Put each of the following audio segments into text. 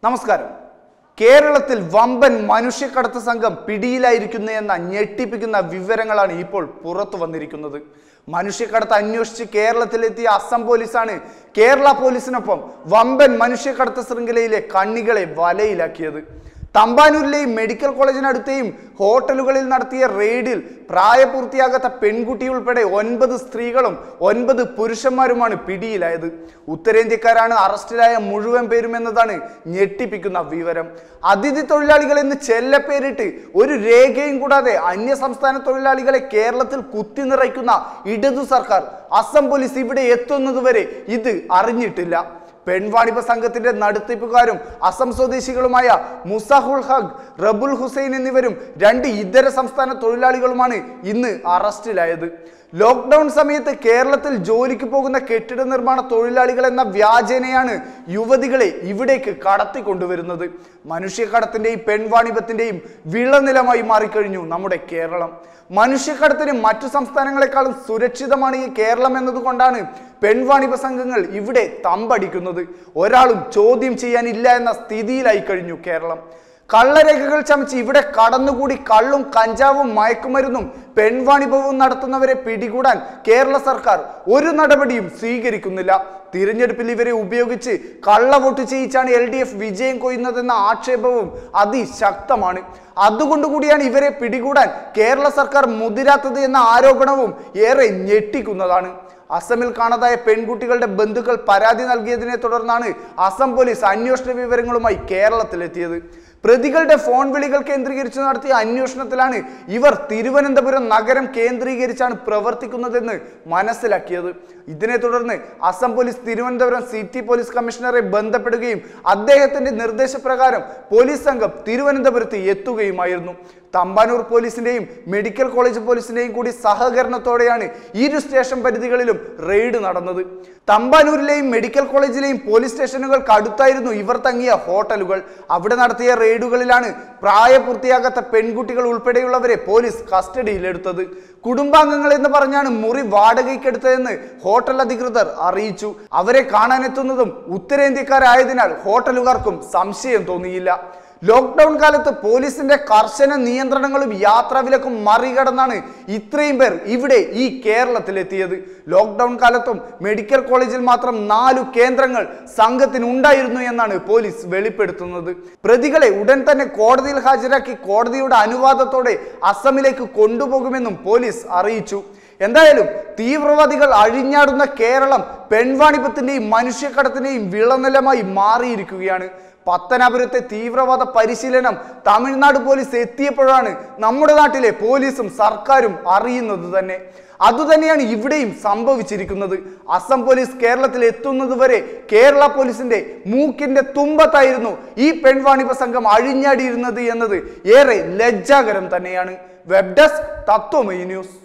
നമസ്കാരം കേരളത്തിൽ വമ്പൻ മനുഷ്യക്കടത്ത് സംഘം പിടിയിലായിരിക്കുന്നു എന്ന ഞെട്ടിപ്പിക്കുന്ന വിവരങ്ങളാണ് ഇപ്പോൾ പുറത്തു വന്നിരിക്കുന്നത് മനുഷ്യക്കടത്ത് അന്വേഷിച്ച് കേരളത്തിലെത്തിയ അസം പോലീസാണ് കേരള പോലീസിനൊപ്പം വമ്പൻ മനുഷ്യക്കടത്ത് ശൃംഖലയിലെ കണ്ണികളെ വലയിലാക്കിയത് തമ്പാനൂരിലെയും മെഡിക്കൽ കോളേജിനടുത്തെയും ഹോട്ടലുകളിൽ നടത്തിയ റെയ്ഡിൽ പ്രായപൂർത്തിയാകാത്ത പെൺകുട്ടി ഉൾപ്പെടെ ഒൻപത് സ്ത്രീകളും ഒൻപത് പുരുഷന്മാരുമാണ് പിടിയിലായത് ഉത്തരേന്ത്യക്കാരാണ് അറസ്റ്റിലായ മുഴുവൻ പേരും എന്നതാണ് ഞെട്ടിപ്പിക്കുന്ന വിവരം അതിഥി തൊഴിലാളികൾ എന്ന് ചെല്ലപ്പേരിട്ട് ഒരു രേഖയും കൂടാതെ അന്യ സംസ്ഥാന തൊഴിലാളികളെ കേരളത്തിൽ കുത്തി നിറയ്ക്കുന്ന ഇടതു സർക്കാർ അസം പോലീസ് ഇവിടെ എത്തുന്നതുവരെ ഇത് അറിഞ്ഞിട്ടില്ല പെൺവാണിഭ സംഘത്തിന്റെ നടത്തിപ്പുകാരും അസം സ്വദേശികളുമായ മുസാഹുൽ ഹഖ് റബുൽ ഹുസൈൻ എന്നിവരും രണ്ട് ഇതര സംസ്ഥാന തൊഴിലാളികളുമാണ് ഇന്ന് അറസ്റ്റിലായത് ലോക്ക്ഡൌൺ സമയത്ത് കേരളത്തിൽ ജോലിക്ക് പോകുന്ന കെട്ടിട നിർമ്മാണ തൊഴിലാളികൾ എന്ന വ്യാജേനയാണ് യുവതികളെ ഇവിടേക്ക് കടത്തിക്കൊണ്ടുവരുന്നത് മനുഷ്യക്കടത്തിന്റെയും പെൺവാണിഭത്തിന്റെയും വിളനിലമായി മാറിക്കഴിഞ്ഞു നമ്മുടെ കേരളം മനുഷ്യക്കടത്തിന് മറ്റു സംസ്ഥാനങ്ങളെക്കാളും സുരക്ഷിതമാണ് ഈ കേരളം എന്നതുകൊണ്ടാണ് പെൺവാണിഭ സംഘങ്ങൾ ഇവിടെ തമ്പടിക്കുന്നത് ഒരാളും ചോദ്യം ചെയ്യാനില്ല എന്ന സ്ഥിതിയിലായി കഴിഞ്ഞു കേരളം കള്ളരേഖകൾ ചമച്ച് ഇവിടെ കടന്നുകൂടി കള്ളും കഞ്ചാവും മയക്കുമരുന്നും പെൺവാണിഭവും നടത്തുന്നവരെ പിടികൂടാൻ കേരള സർക്കാർ ഒരു നടപടിയും സ്വീകരിക്കുന്നില്ല തിരഞ്ഞെടുപ്പിൽ ഇവരെ ഉപയോഗിച്ച് കള്ളവോട്ട് ചെയ്യിച്ചാണ് എൽ ഡി എഫ് വിജയം കൊയ്യുന്നതെന്ന ആക്ഷേപവും അതിശക്തമാണ് അതുകൊണ്ടുകൂടിയാണ് ഇവരെ പിടികൂടാൻ കേരള സർക്കാർ മുതിരാത്തത് എന്ന ആരോപണവും ഏറെ ഞെട്ടിക്കുന്നതാണ് അസമിൽ കാണാതായ പെൺകുട്ടികളുടെ ബന്ധുക്കൾ പരാതി നൽകിയതിനെ തുടർന്നാണ് അസം പോലീസ് അന്വേഷണ വിവരങ്ങളുമായി കേരളത്തിലെത്തിയത് പ്രതികളുടെ ഫോൺ വിളികൾ കേന്ദ്രീകരിച്ച് നടത്തിയ അന്വേഷണത്തിലാണ് ഇവർ തിരുവനന്തപുരം നഗരം കേന്ദ്രീകരിച്ചാണ് പ്രവർത്തിക്കുന്നതെന്ന് മനസ്സിലാക്കിയത് ഇതിനെ തുടർന്ന് Assam police Thiruvananthapuram city police കമ്മീഷണറെ ബന്ധപ്പെടുകയും അദ്ദേഹത്തിന്റെ നിർദ്ദേശപ്രകാരം പോലീസ് സംഘം തിരുവനന്തപുരത്ത് എത്തുകയുമായിരുന്നു തമ്പാനൂർ പോലീസിന്റെയും മെഡിക്കൽ കോളേജ് പോലീസിന്റെയും കൂടി സഹകരണത്തോടെയാണ് ഇരു സ്റ്റേഷൻ പരിധികളിലും റെയ്ഡ് നടന്നത് തമ്പാനൂരിലെയും മെഡിക്കൽ കോളേജിലെയും പോലീസ് സ്റ്റേഷനുകൾക്ക് അടുത്തായിരുന്നു ഇവർ തങ്ങിയ ഹോട്ടലുകൾ അവിടെ നടത്തിയ റെയ്ഡുകളിലാണ് പ്രായപൂർത്തിയാകാത്ത പെൺകുട്ടികൾ ഉൾപ്പെടെയുള്ളവരെ പോലീസ് കസ്റ്റഡിയിലെടുത്തത് കുടുംബാംഗങ്ങൾ എന്ന് പറഞ്ഞാണ് മുറി വാടകയ്ക്കെടുത്തതെന്ന് ഹോട്ടൽ അധികൃതർ അറിയിച്ചു അവരെ കാണാനെത്തുന്നതും ഉത്തരേന്ത്യക്കാരായതിനാൽ ഹോട്ടലുകാർക്കും സംശയം തോന്നിയില്ല ലോക്ക്ഡൌൺ കാലത്ത് പോലീസിന്റെ കർശന നിയന്ത്രണങ്ങളും യാത്രാവിലക്കും മറികടന്നാണ് ഇത്രയും പേർ ഇവിടെ ഈ കേരളത്തിലെത്തിയത് ലോക്ക്ഡൌൺ കാലത്തും മെഡിക്കൽ കോളേജിൽ മാത്രം നാലു കേന്ദ്രങ്ങൾ സംഘത്തിന് ഉണ്ടായിരുന്നു എന്നാണ് പോലീസ് വെളിപ്പെടുത്തുന്നത് പ്രതികളെ ഉടൻ തന്നെ കോടതിയിൽ ഹാജരാക്കി കോടതിയുടെ അനുവാദത്തോടെ അസമിലേക്ക് കൊണ്ടുപോകുമെന്നും പോലീസ് അറിയിച്ചു എന്തായാലും തീവ്രവാദികൾ അഴിഞ്ഞാടുന്ന കേരളം പെൺവാണിഭത്തിന്റെയും മനുഷ്യക്കടത്തിന്റെയും വിളനിലമായി മാറിയിരിക്കുകയാണ് പത്തനാപുരത്തെ തീവ്രവാദ പരിശീലനം തമിഴ്നാട് പോലീസ് എത്തിയപ്പോഴാണ് നമ്മുടെ നാട്ടിലെ പോലീസും സർക്കാരും അറിയുന്നത് തന്നെ അതുതന്നെയാണ് ഇവിടെയും സംഭവിച്ചിരിക്കുന്നത് അസം പോലീസ് കേരളത്തിൽ എത്തുന്നത് വരെ കേരള പോലീസിന്റെ മൂക്കിന്റെ തുമ്പത്തായിരുന്നു ഈ പെൺവാണിഭ സംഘം അഴിഞ്ഞാടിയിരുന്നത് എന്നത് ഏറെ ലജ്ജാകരം തന്നെയാണ് web desk Tatwamayi news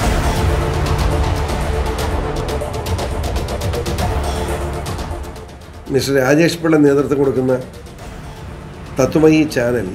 mister Rajesh Pillai നേതൃത്വം കൊടുക്കുന്ന തത്വമയി ചാനൽ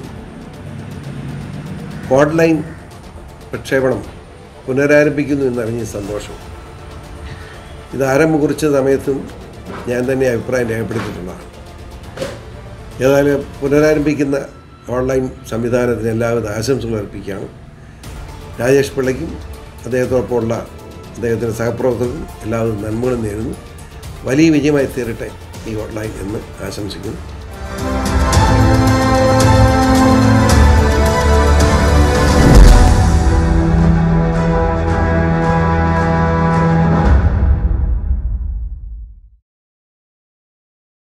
ഓൺലൈൻ പ്രക്ഷേപണം പുനരാരംഭിക്കുന്നു എന്നറിഞ്ഞ സന്തോഷം ഇത് ആരംഭം കുറിച്ച സമയത്തും ഞാൻ തന്നെ അഭിപ്രായം രേഖപ്പെടുത്തിയിട്ടുള്ളതാണ് ഏതായാലും പുനരാരംഭിക്കുന്ന ഓൺലൈൻ സംവിധാനത്തിന് എല്ലാവിധ ആശംസകൾ അർപ്പിക്കുകയാണ് രാജേഷ് പിള്ളയ്ക്കും അദ്ദേഹത്തോടൊപ്പമുള്ള അദ്ദേഹത്തിൻ്റെ സഹപ്രവർത്തകർക്കും എല്ലാവിധ നന്മകളും നേരുന്നു വലിയ വിജയമായി തീരട്ടെ ഈ ഓൺലൈൻ എന്ന് ആശംസിക്കുന്നു